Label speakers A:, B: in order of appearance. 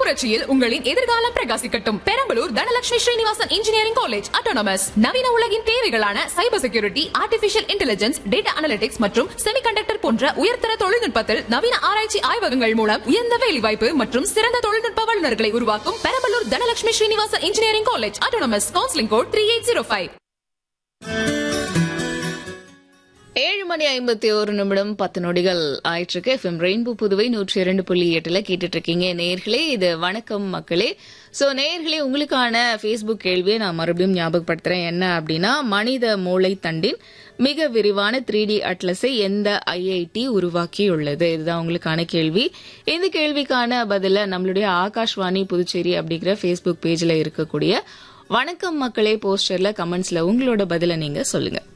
A: புரட்சியில் உங்களின் எதிர்காலம் பிரகாசிக்கட்டும் Perambalur Dhanalakshmi Srinivasan engineering college autonomous நவீன உலகின் தேவைகளான cyber security artificial intelligence data analytics மற்றும் செமிகண்டக்டர் போன்ற உயர்தர தொழில்நுட்பத்தில் நவீன ஆராய்ச்சி ஆய்வகங்கள் மூலம் உயர்ந்த வேலைவாய்ப்பு மற்றும் சிறந்த தொழில்நுட்ப வல்லுநர்களை உருவாக்கும் Perambalur Dhanalakshmi Srinivasan engineering college autonomous counselling code three eight zero five
B: ஏழு மணி ஐம்பத்தி ஒரு நிமிடம் பத்து நொடிகள் ஆயிட்டிருக்கு எஃப்எம் ரெயின்போ புதுவை நூற்றி இரண்டு புள்ளி எட்டுல கேட்டுட்டு இருக்கீங்க நேர்களே இது வணக்கம் மக்களே சோ நேர்களே உங்களுக்கான ஃபேஸ்புக் கேள்வியை நான் மறுபடியும் ஞாபகப்படுத்துறேன் என்ன அப்படின்னா மனித மூளை தண்டின் மிக விரிவான த்ரீ டி அட்லஸை எந்த ஐஐடி உருவாக்கியுள்ளது இதுதான் உங்களுக்கான கேள்வி இந்த கேள்விக்கான பதில நம்மளுடைய ஆகாஷ்வாணி புதுச்சேரி அப்படிங்கிற ஃபேஸ்புக் பேஜ்ல இருக்கக்கூடிய வணக்கம் மக்களே போஸ்டர்ல கமெண்ட்ஸ்ல உங்களோட பதில நீங்க சொல்லுங்க